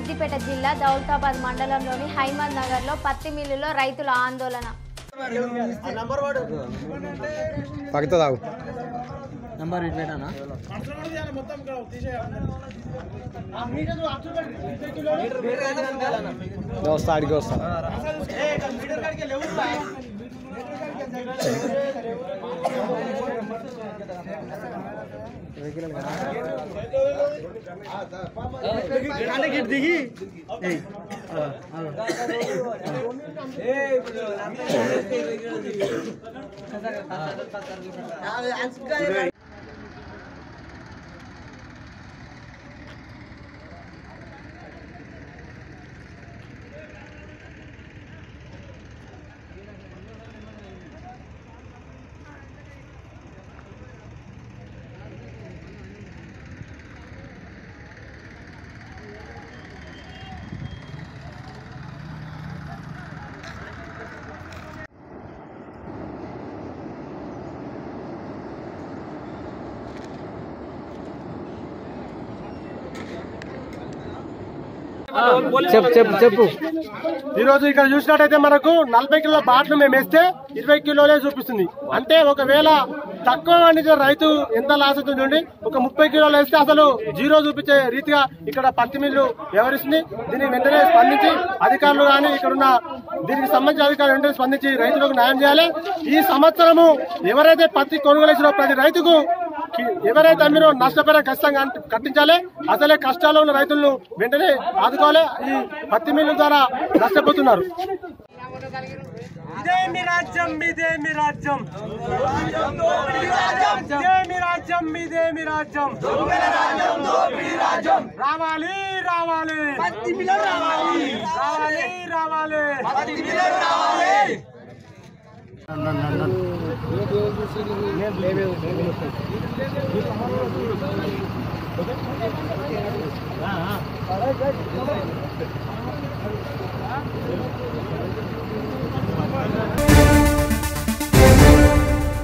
సిద్దిపేట జిల్లా దౌలతాబాద్ మండలంలోని హైమద్ నగర్లో పత్తి మిల్లులో రైతుల ఆందోళన పక్కతో తాగు నంబర్ ఇటు పెట్టానా వస్తా అడిగి వస్తా దిగి చెప్పు చెప్పు చెప్పు ఈ రోజు ఇక్కడ చూసినట్టయితే మనకు నలభై కిలోల బాట్లు మేము వేస్తే ఇరవై కిలోలే చూపిస్తుంది అంటే ఒకవేళ తక్కువ పండించిన రైతు ఎంత లాస్ అవుతుంది చూడండి ఒక ముప్పై కిలోలు వేస్తే అసలు జీరో చూపించే రీతిగా ఇక్కడ పత్తి మిల్లు వ్యవహరిస్తుంది దీన్ని వెంటనే స్పందించి అధికారులు కానీ ఇక్కడ ఉన్న దీనికి సంబంధించిన అధికారులు వెంటనే స్పందించి రైతులకు న్యాయం చేయాలి ఈ సంవత్సరము ఎవరైతే పత్తి కొనుగోలు చేసిన ప్రతి రైతుకు కి- ఎవరైతే అమ్మిరో నష్టపోయినా ఖచ్చితంగా అంట- కట్టించాలి అసలే కష్టాల్లో ఉన్న రైతులను వెంటనే ఆదుకోవాలి ఈ పత్తి మిల్లు ద్వారా నష్టపోతున్నారు ఇదే మీ రాజ్యం ఇదే మీ రాజ్యం ఇదే మీ రాజ్యం ఇదే మీ రాజ్యం రావాలి రావాలి రావాలి రావాలి